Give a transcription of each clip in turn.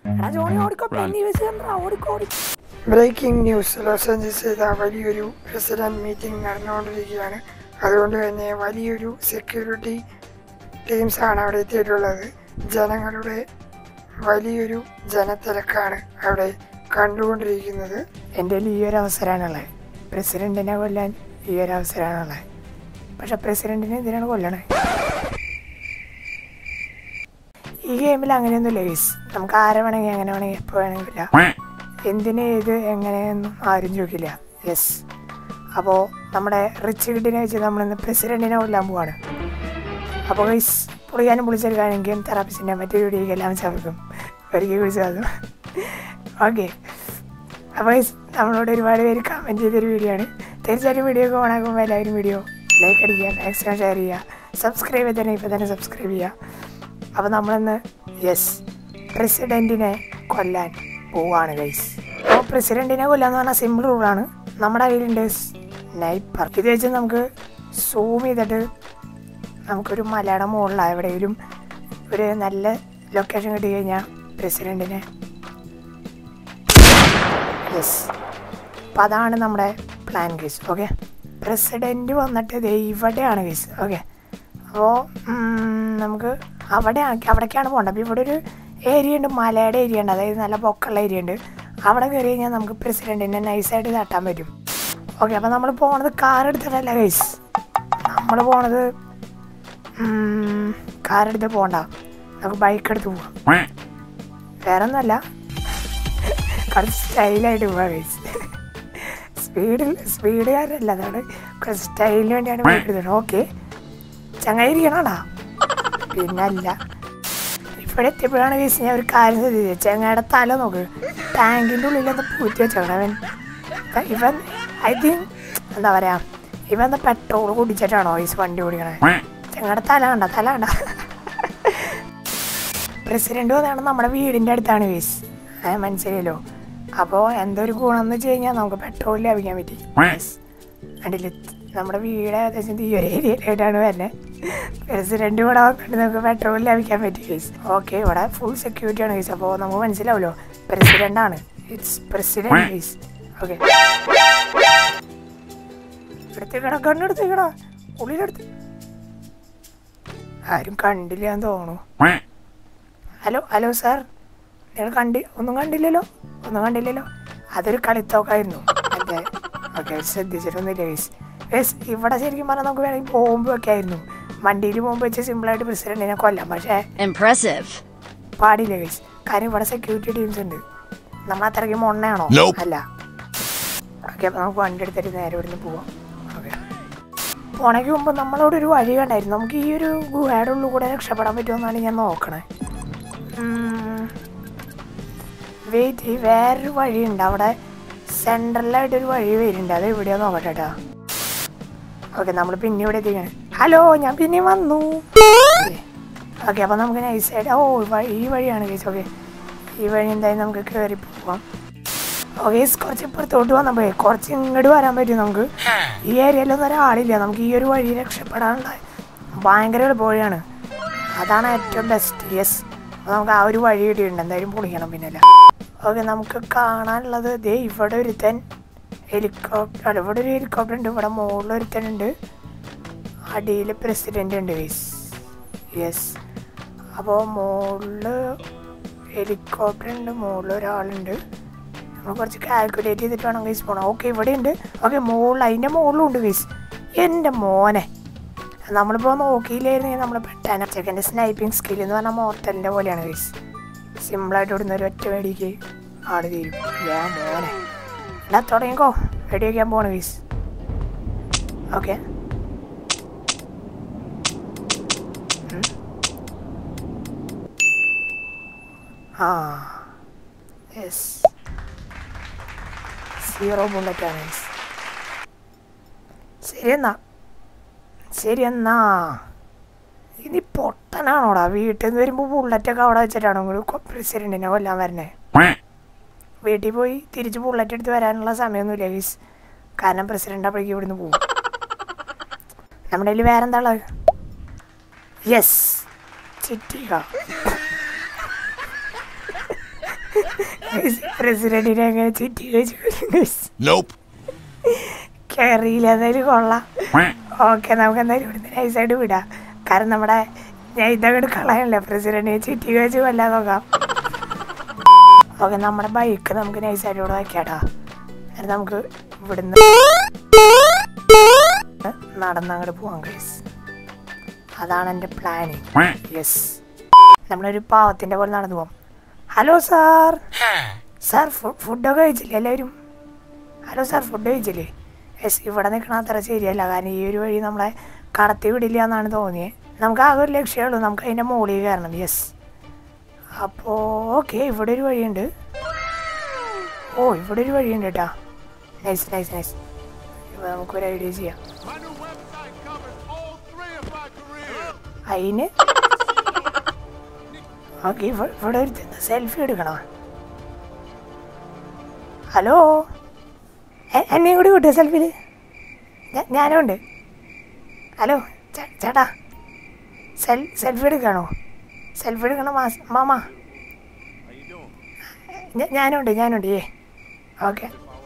എടാ ജോണി ഓടിക്കോ പെന്നി വെച്ച് കണ്ടാ ഓടിക്കോ ഓടി ബ്രേക്കിംഗ് ന്യൂസ് ലോസ് ഏഞ്ചൽസിൽ വലിയൊരു പ്രസിഡന്റ് മീറ്റിംഗ് നടന്നുകൊണ്ടിരിക്കുകയാണ് അതുകൊണ്ട് തന്നെ വലിയൊരു സെക്യൂരിറ്റി ടീംസാണ് അവിടെ എത്തിയിട്ടുള്ളത് ജനങ്ങളുടെ വലിയൊരു ജനത്തിരക്കാണ് അവിടെ കണ്ടുകൊണ്ടിരിക്കുന്നത് എൻ്റെ ഈ ഒരു അവസരമാണുള്ളത് പ്രസിഡന്റിനെ കൊല്ലാൻ ഈ ഒരു അവസരമാണുള്ളത് പക്ഷെ പ്രസിഡന്റിനെ എന്തിനാണ് കൊല്ലണേ ഈ ഗെയിമിൽ അങ്ങനെയൊന്നുമില്ല ഗീസ് നമുക്ക് ആരെ വേണമെങ്കിൽ എങ്ങനെ വേണമെങ്കിൽ എപ്പോൾ വേണമെങ്കില്ല എന്തിന് ഏത് എങ്ങനെയൊന്നും ആരും ചോദിക്കില്ല യെസ് അപ്പോൾ നമ്മുടെ റിച്ച് കിഡിനെ വെച്ച് നമ്മളിന്ന് പ്രസിഡന്റിനെ കൊല്ലാൻ പോവാണ് അപ്പോൾ ഗൈസ് പൊളിക്കാനും പൊളിച്ചെടുക്കാനെങ്കിലും തെറാപ്പിസ്റ്റിൻ്റെ മറ്റൊരു വീഡിയോയ്ക്ക് എല്ലാം ചവർക്കും ഒരിക്കൽ കുറിച്ച് ഓക്കെ അപ്പോൾ ഗൈസ് നമ്മളോട് ഒരുപാട് പേര് കമൻറ്റ് ചെയ്തൊരു വീഡിയോ ആണ് തീർച്ചയായിട്ടും വീഡിയോ ഒക്കെ ഓണാക്കുമ്പോൾ എല്ലാവരും വീഡിയോ ലൈക്ക് അടിക്കുക മാക്സിമം ഷെയർ ചെയ്യുക സബ്സ്ക്രൈബ് ചെയ്ത് തന്നെ ഇപ്പോൾ തന്നെ സബ്സ്ക്രൈബ് ചെയ്യുക അപ്പോൾ നമ്മളിന്ന് യെസ് പ്രസിഡൻറ്റിനെ കൊല്ലാൻ പോവാണ് ഗൈസ് അപ്പോൾ പ്രസിഡൻറ്റിനെ കൊല്ലാന്ന് പറഞ്ഞാൽ സിമ്പിൾ റൂളാണ് നമ്മുടെ കയ്യിലുണ്ട് സ്നൈപ്പർ ഇത് വെച്ച് നമുക്ക് സൂം ചെയ്തിട്ട് നമുക്കൊരു മലയുടെ മുകളിലാണ് എവിടെയെങ്കിലും ഒരു നല്ല ലൊക്കേഷൻ കിട്ടി കഴിഞ്ഞാൽ പ്രസിഡൻറ്റിനെ യെസ് അപ്പം അതാണ് നമ്മുടെ പ്ലാൻ കേസ് ഓക്കെ പ്രസിഡൻറ്റ് വന്നിട്ട് ദേ ഇവിടെയാണ് കേസ് ഓക്കെ അപ്പോൾ നമുക്ക് അവിടെ അവിടേക്കാണ് പോകേണ്ടത് അപ്പോൾ ഇവിടെ ഒരു ഏരിയ ഉണ്ട് മലയുടെ ഏരിയ ഉണ്ട് അതായത് നല്ല പൊക്കമുള്ള ഏരിയ ഉണ്ട് അവിടെ കയറി കഴിഞ്ഞാൽ നമുക്ക് പ്രസിഡൻറ്റിനെ നൈസായിട്ട് തട്ടാൻ പറ്റും ഓക്കെ അപ്പോൾ നമ്മൾ പോണത് കാർ എടുത്തിട്ടല്ല കേസ് നമ്മൾ പോണത് കാർ എടുത്ത് പോകണ്ട നമുക്ക് ബൈക്ക് എടുത്ത് പോവാം വേറെ ഒന്നുമല്ല കുറച്ച് സ്റ്റൈലായിട്ട് പോവാ കേസ് സ്പീഡിൽ സ്പീഡുകാരല്ല അതാണ് കുറച്ച് സ്റ്റൈലിന് വേണ്ടിയാണ് ബൈക്ക് എടുത്തത് ഓക്കെ ചങ്ങായി ഇരിക്കണോടാ പിന്നല്ല ഇവിടെ എത്തിയപ്പോഴാണ് കേസ് ഞാൻ ഒരു കാര്യം ശ്രദ്ധിച്ചത് ചെങ്ങയുടെ തല നോക്ക് ടാങ്കിൻ്റെ ഉള്ളിൽ എന്താ പൂറ്റി വെച്ചേക്കണം അവൻ ഇവൻ ഐ തിങ്ക് എന്താ പറയാ ഇവൻ എന്താ പെട്രോൾ കുടിച്ചിട്ടാണോ ഈ വണ്ടി ഓടിക്കണേ ചെങ്ങയുടെ തല കണ്ട തല കണ്ട പ്രസിഡന്റ് വന്നാണ് നമ്മുടെ വീടിൻ്റെ അടുത്താണ് കേസ് ഏ മനസ്സിലായല്ലോ അപ്പോൾ എന്തൊരു ഗുണം എന്ന് വെച്ച് കഴിഞ്ഞാൽ നമുക്ക് പെട്രോൾ ലഭിക്കാൻ പറ്റി കണ്ടില്ല നമ്മുടെ വീട് ഏകദേശം ഈ ഒരു ഏരിയയിലായിട്ടാണ് വരുന്നത് പ്രസിഡന്റ് കൂടെ വന്നിട്ട് നമുക്ക് പെട്രോൾ ലഭിക്കാൻ പറ്റി കേസ് ഓക്കെ ഇവിടെ ഫുൾ സെക്യൂരിറ്റി ആണ് കേസ് അപ്പോൾ നമുക്ക് മനസ്സിലാവുമല്ലോ പ്രസിഡന്റ് ആണ് ഇറ്റ്സ് പ്രസിഡന്റ് കേസ് ഓക്കെ എടുത്തേക്കടാ കണ്ണെടുത്തേക്കടാ ഉള്ളിലെടുത്ത് ആരും കണ്ടില്ല എന്ന് തോന്നുന്നു ഹലോ ഹലോ സാർ നിങ്ങൾ കണ്ടി ഒന്നും കണ്ടില്ലല്ലോ ഒന്നും കണ്ടില്ലല്ലോ അതൊരു കളിത്തോക്കായിരുന്നു അതെ ഓക്കെ ശ്രദ്ധിച്ചിട്ടൊന്നുമില്ല ഗൈസ് ഗൈസ് ഇവിടെ ശരിക്കും പറഞ്ഞാൽ നമുക്ക് വേണമെങ്കിൽ ബോംബ് ഒക്കെ ആയിരുന്നു വണ്ടിയിൽ ബോംബ് വെച്ച് സിമ്പിളായിട്ട് പ്രസിഡന്റിനെ കൊല്ലാം പക്ഷേ Impressive. പാടില്ല ഗൈസ് കാര്യം ഇവിടെ സെക്യൂരിറ്റി ടീംസ് ഉണ്ട് നമ്മൾ അത്രയ്ക്ക് മൊണ്ണയാണോ അല്ല ഓക്കെ അപ്പോൾ നമുക്ക് വണ്ടി എടുത്തിട്ട് നേരെ ഇവിടുന്ന് പോവാം ഓക്കെ പോണയ്ക്ക് മുമ്പ് നമ്മളവിടെ ഒരു വഴി കണ്ടായിരുന്നു നമുക്ക് ഈ ഒരു ഗുഹയുടെ ഉള്ളിൽ കൂടെ രക്ഷപ്പെടാൻ പറ്റുമെന്നാണ് ഞാൻ നോക്കണേ വെയിറ്റ് വേറൊരു വഴിയുണ്ട് അവിടെ സെൻട്രലായിട്ടൊരു വഴി വരുന്നുണ്ട് അത് എവിടെയാന്ന് നോക്കട്ടെ കേട്ടോ ഓക്കെ നമ്മൾ പിന്നെ ഇവിടെ എത്തിക്കാണ് ഹലോ ഞാൻ പിന്നെ വന്നു ഓക്കെ അപ്പോൾ നമുക്ക് നൈസായിട്ട് ഓ വഴി- ഈ വഴിയാണ് കേസ് ഓക്കെ ഈ വഴി എന്തായാലും നമുക്ക് കയറി പോവാം ഓക്കെ കുറച്ച് ഇപ്പുറത്തോട്ട് വന്നപ്പോൾ കുറച്ച് ഇങ്ങോട്ട് വരാൻ പറ്റും നമുക്ക് ഈ ഏരിയയിലൊന്നും ഒരാളില്ല നമുക്ക് ഈ ഒരു വഴി രക്ഷപ്പെടാനുള്ള ഭയങ്കര എളുപ്പവഴിയാണ് അതാണ് ഏറ്റവും ബെസ്റ്റ് യെസ് അപ്പോൾ നമുക്ക് ആ ഒരു വഴി കിട്ടിയിട്ടുണ്ട് എന്തായാലും പൊളിക്കണം പിന്നല്ല ഓക്കെ നമുക്ക് കാണാനുള്ളത് ദേ ഇവിടെ ഒരുത്തൻ ഹെലികോപ്റ്റർ അല്ല ഇവിടെ ഒരു ഹെലികോപ്റ്റർ ഉണ്ട് ഇവിടെ മുകളിൽ ഒരുത്തനുണ്ട് അടിയിൽ പ്രസിഡൻ്റ് ഉണ്ട് ഗൈസ് യെസ് അപ്പോൾ മുകളിൽ ഹെലികോപ്റ്റർ ഉണ്ട് മുകളിൽ ഒരാളുണ്ട് നമ്മൾ കുറച്ച് കാൽക്കുലേറ്റ് ചെയ്തിട്ട് വേണം ഗൈസ് പോകണം ഓക്കെ ഇവിടെ ഉണ്ട് ഓക്കെ മുകളിൽ അതിൻ്റെ മുകളിലും ഉണ്ട് ഗൈസ് എൻ്റെ മോനെ നമ്മളിപ്പോൾ നോക്കിയില്ലായിരുന്നെങ്കിൽ നമ്മൾ പെട്ടാന ചെക്കൻ്റെ സ്നൈപ്പിംഗ് സ്കിൽ എന്ന് പറഞ്ഞാൽ മോർട്ടലിൻ്റെ പോലെയാണ് ഗൈസ് സിമ്പിളായിട്ട് ഇവിടുന്ന് ഒരു ഒറ്റ വെടിക്ക് ആള് തീരും ഞാൻ മോനെ എന്നാ തുടങ്ങിക്കോ വെടി വയ്ക്കാൻ പോണ ഗൈസ് ഓക്കെ ആ യെസ് സീറോ ബുള്ളറ്റാണ് ഗൈസ് ശരി എന്നാ ശരി എന്നാ ഇനി പൊട്ടനാണോടാ വീട്ടിൽ നിന്ന് വരുമ്പോൾ ബുള്ളറ്റൊക്കെ അവിടെ വെച്ചിട്ടാണോ ഇങ്ങോട്ട് പ്രസിഡന്റിനെ കൊല്ലാൻ വരണേ വീട്ടിൽ പോയി തിരിച്ച് ബുള്ളറ്റ് എടുത്ത് വരാനുള്ള സമയമൊന്നുമില്ല ഗീസ് കാരണം പ്രസിഡന്റ് അപ്പോഴേക്കും ഇവിടുന്ന് പോകും നമ്മുടെ കയ്യിൽ വേറെ എന്താ ഉള്ളത് യെസ് ചിറ്റിക പ്രസിഡന്റിനെ അങ്ങനെ ചുറ്റി വെച്ചു Nope. കയറിയില്ല എന്തായാലും കൊള്ളാം ഓക്കെ നമുക്ക് എന്തായാലും ഇവിടുന്ന് നൈസായിട്ട് വിടാം കാരണം നമ്മുടെ ഞാൻ ഇതങ്ങോട്ട് കളയണില്ല പ്രസിഡന്റിനെ ചുറ്റി വെച്ച് കൊല്ലാൻ നോക്കാം ഓക്കെ നമ്മുടെ ബൈക്ക് നമുക്ക് നൈസായിട്ട് ഇവിടെ വയ്ക്കാട്ടാ എന്നിട്ട് നമുക്ക് ഇവിടുന്ന് നടന്നങ്ങോട്ട് പോവാം ഗൈസ് അതാണ് എൻ്റെ പ്ലാനിങ് യെസ് നമ്മളൊരു പാവത്തിൻ്റെ പോലെ നടന്നു പോകാം ഹലോ സാർ സാർ ഫുഡൊക്കെ കഴിച്ചില്ലേ എല്ലാവരും ഹലോ സാർ ഫുഡ് കഴിച്ചില്ലേ യെസ് ഇവിടെ നിൽക്കണ അത്ര ശരിയല്ല കാരണം ഈ ഒരു വഴി നമ്മളെ കടത്തി വിടില്ല എന്നാണ് തോന്നിയത് നമുക്ക് ആകെ ഒരു ലക്ഷ്യമേ ഉള്ളൂ നമുക്ക് അതിൻ്റെ മുകളിൽ കയറണം യെസ് അപ്പോൾ ഓക്കെ ഇവിടെ ഒരു വഴിയുണ്ട് ഓ ഇവിടെ ഒരു വഴിയുണ്ട് കേട്ടാ നൈസ് നൈസ് നൈസ് ഇപ്പോൾ നമുക്കൊരു ഐഡിയ ചെയ്യാം My new website covers all three of my careers. അതിന് ഓക്കെ ഇവിടെ ഒരു സെൽഫി എടുക്കണോ ഹലോ എ- എന്നെയും കൂടി കൂട്ടുക സെൽഫിയിൽ ഞാനും ഉണ്ട് ഹലോ ചേ- ചേട്ടാ സെൽ സെൽഫി എടുക്കണോ സെൽഫി എടുക്കണോ മാസ് മാമ ഞ- ഞാനുണ്ട് ഞാനുണ്ട് ഏ ഓക്കെ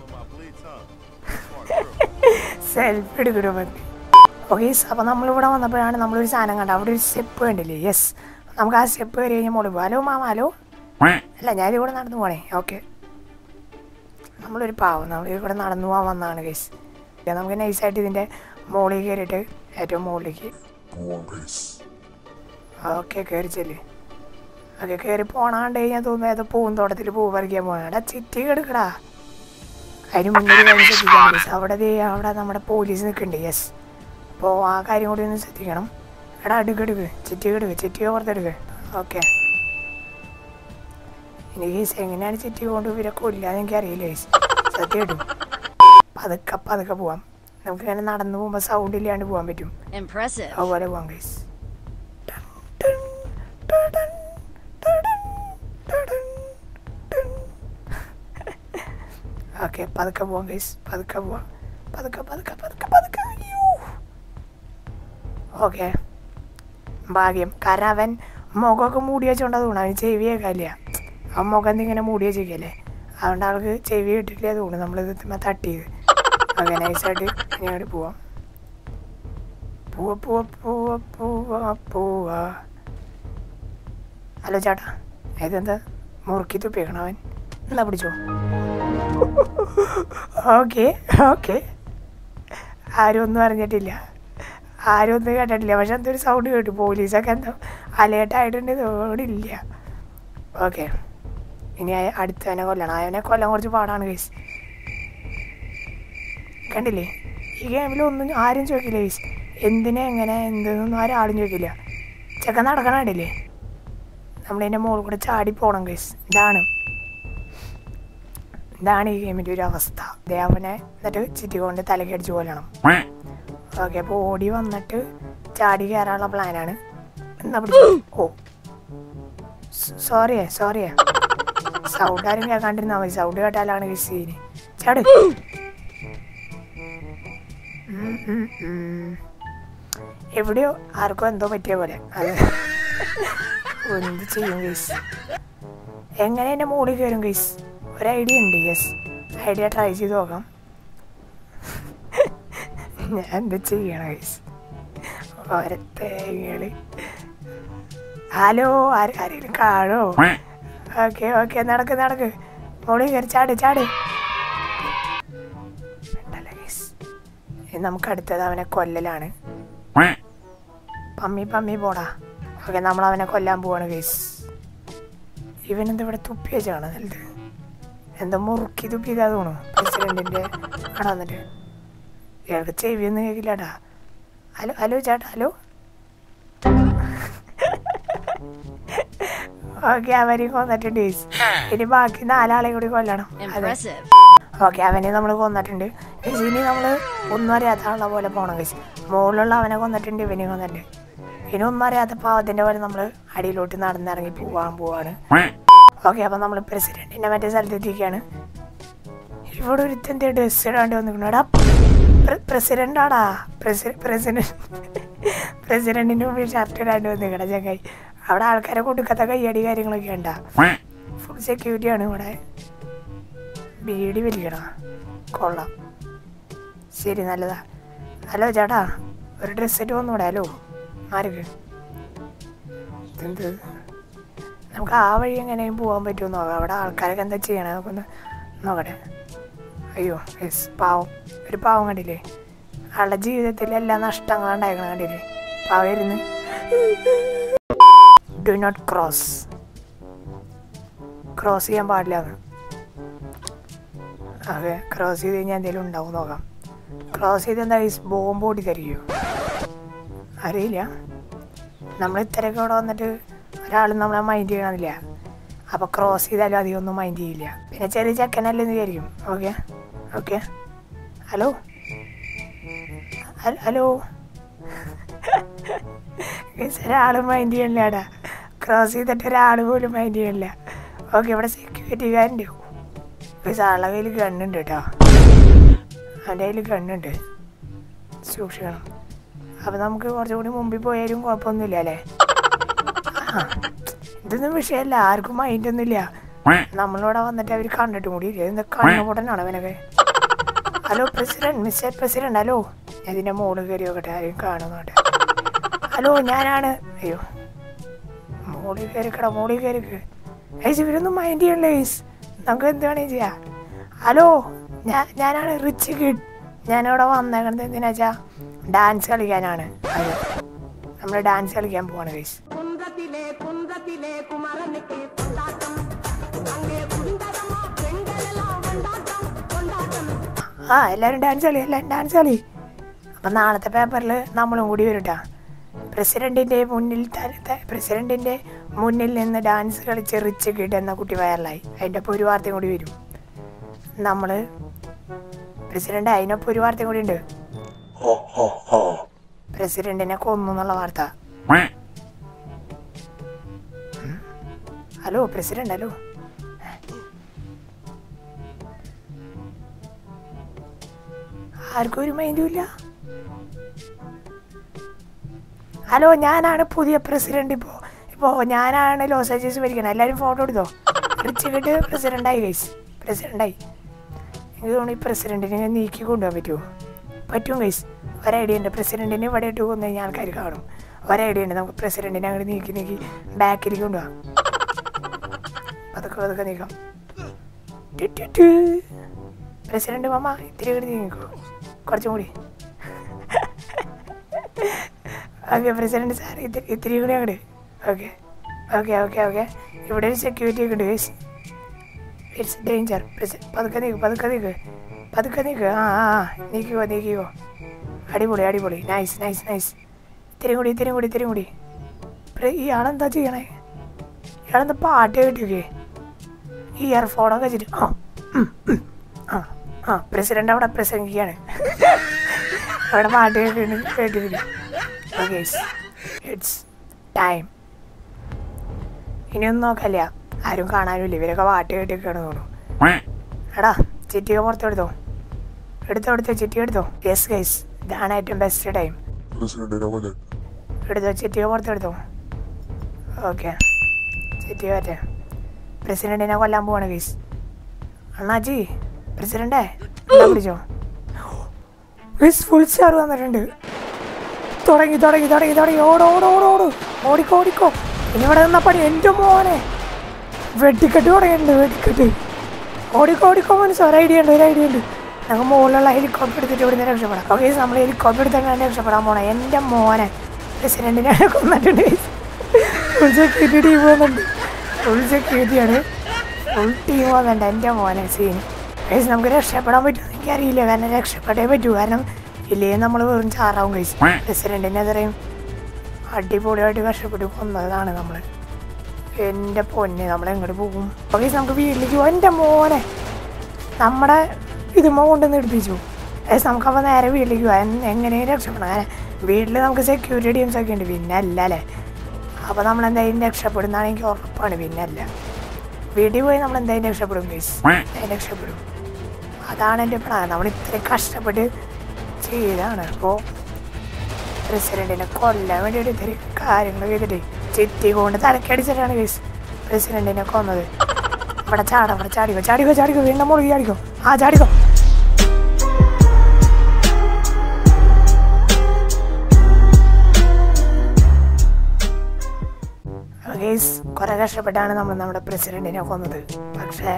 സെൽഫി എടുക്കണോ മതി ഓക്കെ അപ്പോൾ നമ്മളിവിടെ വന്നപ്പോഴാണ് നമ്മളൊരു സാധനം കണ്ടത് അവിടെ ഒരു സ്റ്റെപ്പ് കണ്ടില്ലേ യെസ് നമുക്ക് ആ സ്റ്റെപ്പ് കയറി കഴിഞ്ഞാൽ മുകളിൽ പോകും ഹലോ മാമ ഹലോ അല്ല ഞാനിവിടെ നടന്നു പോണേ ഓക്കെ നമ്മളൊരു പാവം നമ്മൾ ഇവിടെ നടന്നു പോകാൻ വന്നതാണ് ഗൈസ് നമുക്ക് നൈസായിട്ട് ഇതിൻ്റെ മുകളിൽ കയറിയിട്ട് ഏറ്റവും മുകളിലേക്ക് ഓക്കെ കയറി ചെല്ല് ഓക്കെ കയറി പോണാണ്ട് കഴിഞ്ഞാൽ തോന്നുന്നു ഏതോ പൂന്തോട്ടത്തിൽ പൂ പറിക്കാൻ പോകണം എടാ ചിറ്റി കെടുക്കടാ അതിന് മുന്നേ ഒരു കാര്യം ശ്രദ്ധിക്കാൻ ഗൈസ് അവിടെ ദേ അവിടെ നമ്മുടെ പോലീസ് നിൽക്കുന്നുണ്ട് യെസ് അപ്പോൾ ആ കാര്യം കൂടി ഒന്ന് ശ്രദ്ധിക്കണം എടാ അടുക്ക് എടുക്ക് ചിറ്റി എടുക്ക് ചിറ്റിയോ പുറത്തെടുക്ക് ഓക്കെ ഇനി കേസ് എങ്ങനെയാണ് ചിറ്റി കൊണ്ട് ഇവരെ കൊല്ലാന്ന് എനിക്കറിയില്ല കേസ് സത്യം ഇടും പതുക്കെ പതുക്കെ പോവാം നമുക്ക് ഇങ്ങനെ നടന്നു പോകുമ്പോൾ സൗണ്ട് ഇല്ലാണ്ട് പോകാൻ പറ്റും Impressive. അതുപോലെ പോവാം കേസ് ഓക്കെ പതുക്കെ പോവാം കേസ് പതുക്കെ പോവാം പതുക്കെ പതുക്കെ പതുക്കെ പതുക്കെ ഓക്കെ ഭാഗ്യം കാരണം അവൻ മുഖമൊക്കെ മൂടി വെച്ചോണ്ടാ തോന്നുന്നു അവന് ചെവി കേൾക്കാനില്ല അവൻ മുഖം ഇങ്ങനെ മൂടി വെച്ചേക്കല്ലേ അതുകൊണ്ട് ആൾക്ക് ചെവി കിട്ടില്ല തോന്നുന്നു നമ്മളിത് ഇതുമ്മെ തട്ടിയത് ഓക്കെ നൈസായിട്ട് ഇനി അങ്ങോട്ട് പോവാം പൂവ പൂവ പൂവ പൂവ പൂവ ഹലോ ചേട്ടാ ഇതെന്താ മുറുക്കി തുപ്പിയേക്കണം അവൻ എന്നാ പിടിച്ചോ ഓക്കെ ഓക്കെ ആരും ഒന്നും അറിഞ്ഞിട്ടില്ല ആരും ഒന്നും കേട്ടിട്ടില്ല പക്ഷെ എന്തൊരു സൗണ്ട് കേട്ടു പോലീസൊക്കെ എന്തോ അലേർട്ടായിട്ടുണ്ട് തോടില്ല ഓക്കെ ഇനി അയ- അടുത്തവനെ കൊല്ലണം അവനെ കൊല്ലാൻ കുറച്ച് പാടാണ് കേസ് കണ്ടില്ലേ ഈ ഗെയിമിൽ ഒന്നും ആരും ചോദിക്കില്ല കേസ് എന്തിനാ എങ്ങനെ എന്തെന്നൊന്നും ആരും ആരും ചോദിക്കില്ല ചെക്കൻ നടക്കണ കണ്ടില്ലേ നമ്മളതിൻ്റെ മുകളിൽ കൂടെ ചാടി പോകണം കേസ് ഇതാണ് ഇതാണ് ഈ ഗെയിമിൻ്റെ ഒരു അവസ്ഥ ദേ അവനെ എന്നിട്ട് ചിറ്റി കൊണ്ട് തലക്കടിച്ച് കൊല്ലണം ഓക്കെ അപ്പോൾ ഓടി വന്നിട്ട് ചാടി കയറാനുള്ള പ്ലാനാണ് എന്നാ പിടിച്ചു ഓ സോറിയേ സോറിയേ സൗണ്ട് ആരും കേൾക്കാണ്ടിരുന്നാൽ മതി സൗണ്ട് കേട്ടാലാണ് ഈ സീന് ചാട് ഉം, ഉം, ഉം. എവിടെയോ ആർക്കോ എന്തോ പറ്റിയ പോലെ അത് എന്ത് ചെയ്യും ഗൈസ് എങ്ങനെ എൻ്റെ മുകളിൽ കയറും ഗൈസ് ഒരു ഐഡിയ ഉണ്ട് യെസ് ഐഡിയ ട്രൈ ചെയ്ത് നോക്കാം ഞാൻ എന്താ ചെയ്യണം ഗൈസ് ഓരത്തേങ്ങള് ഹലോ ആര് ആരെങ്കിലും കാണോ ഓക്കെ ഓക്കെ നടക്ക് നടക്ക് മുകളിൽ കയറി ചാട് ചാട് വേണ്ടല്ലോ guys. ഇനി നമുക്ക് അടുത്തത് അവനെ കൊല്ലലാണ് പമ്മി പമ്മി പോടാ ഓക്കെ നമ്മൾ അവനെ കൊല്ലാൻ പോവാണ് ഗൈസ് ഇവനെന്താ ഇവിടെ തുപ്പി വെച്ചാണ് നല്ലത് എന്താ മുറുക്കി തുപ്പി ഇതാ തോന്നുന്നു പ്രസിഡന്റിന്റെ അവിടെ വന്നിട്ട് ഇയാൾക്ക് ചെവിയൊന്നും കേൾക്കില്ലടാ ഹലോ ഹലോ ചേട്ടാ ഹലോ ഓക്കെ അവരെയും കൊന്നിട്ടുണ്ട് guys. ഇനി ബാക്കി നാലാളെ കൂടി കൊല്ലണം അതെ Impressive. ഓക്കെ അവനെ നമ്മൾ കൊന്നിട്ടുണ്ട് Guys, ഇനി നമ്മൾ ഒന്നും അറിയാത്ത ആളെ പോലെ പോകണം കഴിച്ച് മുകളിലുള്ള അവനെ കൊന്നിട്ടുണ്ട് ഇവനെ കൊന്നിട്ടുണ്ട് ഇനി ഒന്നും അറിയാത്ത പാവത്തിൻ്റെ പോലെ നമ്മൾ അടിയിലോട്ട് നടന്നിറങ്ങി പോവാൻ പോവാണ് ഓക്കെ അപ്പം നമ്മൾ പ്രസിഡന്റിൻ്റെ മറ്റേ സ്ഥലത്തെത്തിക്കുകയാണ് ഇവിടെ ഒരു എന്താ ഡ്രസ് ഇടാണ്ട് വന്നിരിക്കണു എടാ പ്രസിഡന്റ് ആടാ പ്രസിഡന്റ് പ്രസിഡന്റിന്റെ മുമ്പിൽ ഷർട്ട് ഇടാണ്ട് വന്നിരിക്കണ ചങ്ങായി അവിടെ ആൾക്കാരെ കൊടുക്കാത്ത കയ്യടി കാര്യങ്ങളൊക്കെ ഉണ്ടാ ഫുൾ സെക്യൂരിറ്റി ആണ് ഇവിടെ ബീഡി വലിക്കണ കൊള്ളാം ശരി നല്ലതാ ഹലോ ചേട്ടാ ഒരു ഡ്രസ്സ് ഇട്ട് വന്നൂടെ ഹലോ ആർക്ക് ഇതെന്ത് നമുക്ക് ആ വഴി എങ്ങനെയും പോകാൻ പറ്റുമോ നോക്കാം അവിടെ ആൾക്കാരൊക്കെ എന്താ ചെയ്യണേ നമുക്കൊന്ന് നോക്കട്ടെ അയ്യോ യെസ് പാവം ഒരു പാവം കണ്ടില്ലേ ആളുടെ ജീവിതത്തിൽ എല്ലാ നഷ്ടങ്ങളും ഉണ്ടായിരിക്കണം കണ്ടില്ലേ പാവരുന്ന് ഡു നോട്ട് ക്രോസ് ക്രോസ് ചെയ്യാൻ പാടില്ല എന്ന് അതെ ക്രോസ് ചെയ്ത് കഴിഞ്ഞാൽ എന്തെങ്കിലും ഉണ്ടാവും നോക്കാം ക്രോസ് ചെയ്ത് എന്താ ബോംബ് ഓടിത്തരികയോ അറിയില്ല നമ്മൾ ഇത്രയൊക്കെ ഇവിടെ വന്നിട്ട് ഒരാളും നമ്മളെ മൈൻഡ് ചെയ്യണമെന്നില്ല അപ്പോൾ ക്രോസ് ചെയ്താലും അധികം ഒന്നും മൈൻഡ് ചെയ്യില്ല പിന്നെ ചെറിയ ചെക്കനല്ലേ എന്ന് വിചാരിക്കും ഓക്കെ ഓക്കെ ഹലോ ഹ- ഹലോ ഗയ്സ്, ഒരാളും മൈൻഡ് ചെയ്യണില്ലാടാ ക്രോസ് ചെയ്തിട്ട് ഒരാൾ പോലും മൈൻഡ് ചെയ്യണില്ല ഓക്കെ ഇവിടെ സെക്യൂരിറ്റിക്കാരുണ്ട് ഗയ്സ്, ആളുടെ കയ്യിൽ ഗണ്ണുണ്ട് കേട്ടോ അവൻ്റെ കയ്യിൽ ഗണ്ണുണ്ട് സൂക്ഷിക്കണം അപ്പം നമുക്ക് കുറച്ചുകൂടി മുമ്പിൽ പോയാലും കുഴപ്പമൊന്നുമില്ല അല്ലേ ആ ഇതൊന്നും വിഷയമല്ല ആർക്കും മൈൻഡൊന്നുമില്ല നമ്മളിവിടെ വന്നിട്ട് അവർ കണ്ടിട്ടും കൂടി ഇല്ല ഇത് കണ്ണുപൊട്ടനാണ് അവനൊക്കെ hello president mister president hello ഞാൻ ഇതിൻ്റെ മോള് കയറി നോക്കട്ടെ ആരെയും കാണുന്നോട്ടെ ഹലോ ഞാനാണ് അയ്യോ മോളിൽ കയറിക്കട മോളിൽ കയറിക്ക് ഏസ് ഇവരൊന്നും മൈൻഡ് ചെയ്യണില്ല ഏസ് നമുക്ക് എന്ത് വേണേ ചെയ്യാം ഹലോ ഞാൻ ഞാനാണ് റിച്ച് കിഡ് ഞാനിവിടെ വന്നേക്കണത് എന്തിനാ വെച്ചാ ഡാൻസ് കളിക്കാനാണ് അത് നമ്മൾ ഡാൻസ് കളിക്കാൻ പോവാണ് ഗൈസ് കുന്തത്തിലെ കുന്തത്തിലെ കുമരനുക്ക് കൊണ്ടാട്ടം അങ്ങേ കുന്തരമോ പെൺകളെല്ലാം കൊണ്ടാട്ടം കൊണ്ടാട്ടം ആ എല്ലാവരും ഡാൻസ് കളി എല്ലാവരും ഡാൻസ് കളി അപ്പം നാളത്തെ പേപ്പറിൽ നമ്മളും കൂടി വരൂട്ടാ പ്രസിഡന്റിന്റെ മുന്നിൽ ത- ത- പ്രസിഡന്റിന്റെ മുന്നിൽ നിന്ന് ഡാൻസ് കളിച്ച് റിച്ച് കിഡ് എന്ന കുട്ടി വൈറലായി അതിൻ്റെ ഒപ്പം ഒരു വാർത്തയും കൂടി വരും നമ്മൾ പ്രസിഡന്റ് അതിനൊപ്പം ഒരു വാർത്തയും കൂടി ഉണ്ട് പ്രസിഡന്റിനെ കൊന്നു എന്നുള്ള വാർത്ത ഉം. ഹലോ പ്രസിഡന്റ് ഹലോ ആർക്കും ഒരു മൈൻഡും ഇല്ല ഹലോ ഞാനാണ് പുതിയ പ്രസിഡന്റ് ഇപ്പോൾ ഇപ്പോൾ ഞാനാണ് ലോസ് ഏഞ്ചൽസ് ഭരിക്കണം എല്ലാവരും ഫോട്ടോ എടുത്തോ റിച്ച് കിട്ട് പ്രസിഡൻ്റായി ഗൈസ് പ്രസിഡൻ്റായി എനിക്ക് തോന്നുന്നു ഈ പ്രസിഡന്റിനെ ഞാൻ നീക്കി കൊണ്ടുപോകാൻ പറ്റുമോ പറ്റും ഗൈസ് ഒരു ഐഡിയ ഉണ്ട് പ്രസിഡന്റിനെ ഇവിടെ ഇട്ട് കൊന്നു കഴിഞ്ഞാൽ ആൾക്കാർ കാണും ഒരു ഐഡിയ ഉണ്ട് നമുക്ക് പ്രസിഡന്റിനെ അങ്ങോട്ട് നീക്കി നീക്കി ബാക്കിലേക്ക് കൊണ്ടുപോകാം പതുക്കെ പതുക്കെ നീക്കാം ടു ടു ടു. പ്രസിഡന്റ് മാമ ഇത്തിരി കൂടി നീക്കോ കുറച്ചും കൂടി ഓക്കെ പ്രസിഡന്റ് സാർ ഇത്തിരി ഇത്തിരി കൂടി അങ്ങോട്ട് ഓക്കെ ഓക്കെ ഓക്കെ ഓക്കെ ഇവിടെ ഒരു സെക്യൂരിറ്റി ഒക്കെ ഉണ്ട് ഗൈസ് ഇറ്റ്സ് ഡേഞ്ചർ പതുക്കെ നീക്ക് പതുക്കെ നീക്ക് പതുക്കെ നീക്ക് ആ ആ ആ. നീക്കിക്കോ നീക്കിക്കോ അടിപൊളി അടിപൊളി നൈസ് നൈസ് നൈസ് ഇത്തിരി കൂടി ഇത്തിരി കൂടി ഇത്തിരി കൂടി പ്ര- ഇയാളെന്താ ചെയ്യണേ ഇയാളെന്താ പാട്ട് കേട്ടിരിക്കേ ഇയർഫോണൊക്കെ വെച്ചിട്ട് ആ ഉം, ഉം, ആ ആ പ്രസിഡന്റ് അവിടെ പ്രസംഗിക്കുകയാണ് അവിടെ പാട്ട് കേട്ടിട്ട് കേട്ടിരിക്കും ഓക്കെ ഇറ്റ്സ് ടൈം ഇനിയൊന്നും നോക്കല്ല ആരും കാണാനുമില്ല ഇവരൊക്കെ പാട്ട് കേട്ടിരിക്കുകയാണ് തോന്നുന്നു എടാ ചിറ്റിക പുറത്തെടുത്തോ എടുത്തോ എടുത്തോ ചിറ്റി എടുത്തോ യെസ് ഗൈസ് ഇതാണ് ഏറ്റവും ബെസ്റ്റ് ടൈം പ്രസിഡന്റിനെ പോലെ എടുത്തോ ചിറ്റിക പുറത്തെടുത്തോ ഓക്കെ ചിറ്റിക പറ്റേ പ്രസിഡന്റിനെ കൊല്ലാൻ പോവാണ് ഗൈസ് അണ്ണാജി പ്രസിഡന്റേ എന്താ പിടിച്ചോ ഗൈസ് ഫുൾ സ്റ്റാർ വന്നിട്ടുണ്ട് തുടങ്ങി തുടങ്ങി തുടങ്ങി തുടങ്ങി ഓടോ ഓടോ ഓടോ ഓടോ ഓടിക്കോ ഓടിക്കോ ഇനി ഇവിടെ നിന്നാ പണി എൻ്റെ മോനെ വെടിക്കെട്ട് തുടങ്ങിയിട്ടുണ്ട് വെടിക്കെട്ട് ഓടിക്കോ ഓടിക്കോ മനസ്സ് ഒരു ഐഡിയ ഉണ്ട് ഒരു ഐഡിയ ഉണ്ട് ഞങ്ങൾ മുകളിലുള്ള ഹെലികോപ്റ്റർ എടുത്തിട്ട് ഇവിടുന്ന് രക്ഷപ്പെടാം ഓക്കെ നമ്മൾ ഹെലികോപ്റ്റർ എടുത്തിട്ടാണ് രക്ഷപ്പെടാൻ പോണേ എൻ്റെ മോനെ പ്രസിഡന്റിനെ കൊന്നിട്ടുണ്ട് ഫുൾ സെക്യൂരിറ്റി ടീം വന്നിട്ടുണ്ട് ഫുൾ സെക്യൂരിറ്റിയാണ് ഫുൾ ടീം വന്നിട്ടുണ്ട് എൻ്റെ മോനെ സീൻ ഗൈസ് നമുക്ക് രക്ഷപ്പെടാൻ പറ്റുമോ എനിക്കറിയില്ല കാരണം രക്ഷപ്പെട്ടേ പറ്റൂ കാരണം ഇല്ലേ നമ്മൾ വെറും ചാറാവും ഗൈസ് പ്രസിഡന്റിനെ അത്രയും അടിപൊളിയായിട്ട് കഷ്ടപ്പെട്ട് കൊന്നതാണ് നമ്മൾ എൻ്റെ പൊന്നെ നമ്മൾ എങ്ങോട്ട് പോകും ഓക്കെ നമുക്ക് വീട്ടിലേക്ക് പോകും എൻ്റെ മോനെ നമ്മുടെ ഇതുമ്മ കൊണ്ടുവന്ന് എടുപ്പിച്ചു ഏസ് നമുക്കപ്പോൾ നേരെ വീട്ടിലേക്ക് പോകാം എൻ- എങ്ങനെയും രക്ഷപ്പെടണം അങ്ങനെ വീട്ടിൽ നമുക്ക് സെക്യൂരിറ്റി ടീംസ് ഒക്കെ ഉണ്ട് പിന്നെ അല്ല അല്ലേ അപ്പോൾ നമ്മൾ എന്തായാലും രക്ഷപ്പെടുന്നതാണ് എനിക്ക് ഉറപ്പാണ് പിന്നെ അല്ല വീട്ടിൽ പോയി നമ്മൾ എന്തായാലും രക്ഷപ്പെടും ഗൈസ് എന്തായാലും രക്ഷപ്പെടും അതാണ് എൻ്റെ പ്ലാൻ നമ്മൾ ഇത്രയും കഷ്ടപ്പെട്ട് ചെയ്താണ് അപ്പോൾ പ്രസിഡന്റിനെ കൊല്ലാൻ വേണ്ടിയിട്ട് ഇത്തിരി കാര്യങ്ങൾ ചെയ്തിട്ട് ചിറ്റി കൊണ്ട് തലക്കടിച്ചിട്ടാണ് ഗൈസ് പ്രസിഡന്റിനെ കൊന്നത് അവിടെ ചാടാം അവിടെ ചാടിക്കോ ചാടിക്കോ ചാടിക്കോ വീണ്ടും മുറുകി ചാടിക്കോ ആ ചാടിക്കോ ഗൈസ് കുറെ കഷ്ടപ്പെട്ടാണ് നമ്മൾ നമ്മുടെ പ്രസിഡന്റിനെ കൊന്നത് പക്ഷേ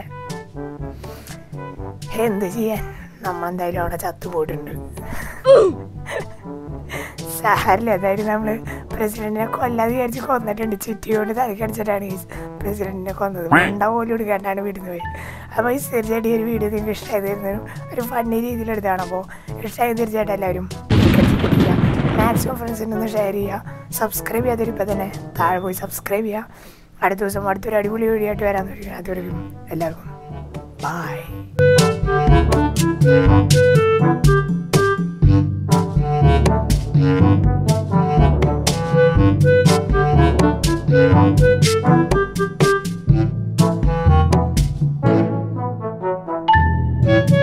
എന്ത് ചെയ്യാൻ നമ്മളെന്തായാലും അവിടെ ചത്തുപോയിട്ടുണ്ട് സാരില്ല അതായത് നമ്മൾ പ്രസിഡന്റിനെ കൊല്ലാതെ വിചാരിച്ച് കൊന്നിട്ടുണ്ട് ചുറ്റിയോട് തലക്കടിച്ചിട്ടാണ് ഈ പ്രസിഡന്റിനെ കൊന്നത് മണ്ട പോലും എടുക്കാണ്ടാണ് വിടുന്നത് പോയി അപ്പോൾ ഈ തീർച്ചയായിട്ടും ഈ ഒരു വീഡിയോ നിങ്ങൾക്ക് ഇഷ്ടമായിരുന്നു ഒരു ഫണ്ണി രീതിയിലെടുത്താണ് അപ്പോൾ ഇഷ്ടമായി തീർച്ചയായിട്ടും എല്ലാവരും മാക്സിമം ഫ്രണ്ട്സിനൊന്ന് ഷെയർ ചെയ്യുക സബ്സ്ക്രൈബ് ചെയ്യാത്തൊരു ഇപ്പം തന്നെ താഴെ പോയി സബ്സ്ക്രൈബ് ചെയ്യുക അടുത്ത ദിവസം അടുത്തൊരു അടിപൊളി വീഡിയോ ആയിട്ട് വരാൻ തുടങ്ങി അതുവരെയും എല്ലാവർക്കും ബൈ Thank